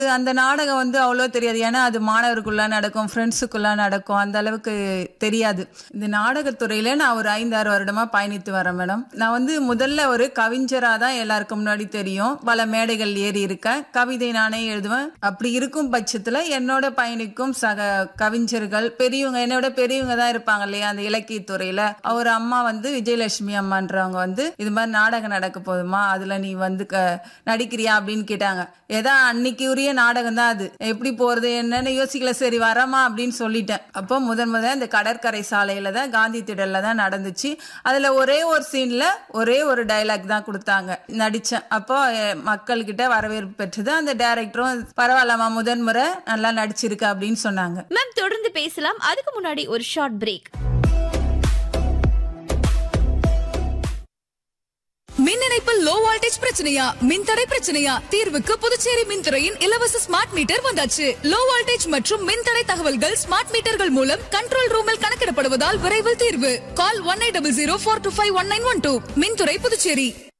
அந்த நாடகம் வந்து அவ்வளோ தெரியாது ஏன்னா அது மாணவருக்குள்ள நடக்கும் ஃப்ரெண்ட்ஸுக்குள்ள நடக்கும் அந்த அளவுக்கு தெரியாது இந்த நாடகத்துறையில நான் ஒரு ஐந்தாறு வருடமா பயணித்து வரேன் மேடம் நான் வந்து முதல்ல ஒரு கவிஞரா தான் எல்லாருக்கும் முன்னாடி தெரியும் பல மேடைகள் ஏறி இருக்கேன் கவிதை நானே எழுதுவேன் அப்படி இருக்கும் பட்சத்துல என்னோட பயணிக்கும் சக கவிஞர்கள் பெரியவங்க என்னோட பெரியவங்க தான் இருப்பாங்க இல்லையா அந்த இலக்கியத்துறையில அவர் அம்மா வந்து விஜயலட்சுமி அம்மான்றவங்க வந்து இது மாதிரி நாடகம் நடக்க போதுமா அதுல நீ வந்து க- நடிக்கிறியா அப்படின்னு கேட்டாங்க ஏதா அன்னைக்கு உரிய நாடகம் தான் அது எப்படி போறது என்னன்னு யோசிக்கல சரி வரமா அப்படின்னு சொல்லிட்டேன் அப்போ முதன் முதல்ல இந்த கடற்கரை சாலையில தான் காந்தி திடல்ல தான் நடந்துச்சு அதுல ஒரே ஒரு சீன்ல ஒரே ஒரு டைலாக் தான் கொடுத்தாங்க நடிச்சேன் அப்போ அஹ், மக்கள்கிட்ட வரவேற்பு பெற்றது அந்த டைரக்டரும் பரவாயில்லம்மா முதன் முறை நல்லா நடிச்சிருக்க அப்படின்னு சொன்னாங்க மேம் தொடர்ந்து பேசலாம் அதுக்கு முன்னாடி ஒரு ஷார்ட் பிரேக் மின் இணைப்பில் லோ வோல்டேஜ் பிரச்சனையா மின்தடை பிரச்சனையா தீர்வுக்கு புதுச்சேரி மின்துறையின் இலவச ஸ்மார்ட் மீட்டர் வந்தாச்சு லோ வோல்டேஜ் மற்றும் மின்தடை தகவல்கள் ஸ்மார்ட் மீட்டர்கள் மூலம் கண்ட்ரோல் ரூமில் கணக்கிடப்படுவதால் விரைவில் தீர்வு call one eight double zero four two five one nine one two மின்துறை புதுச்சேரி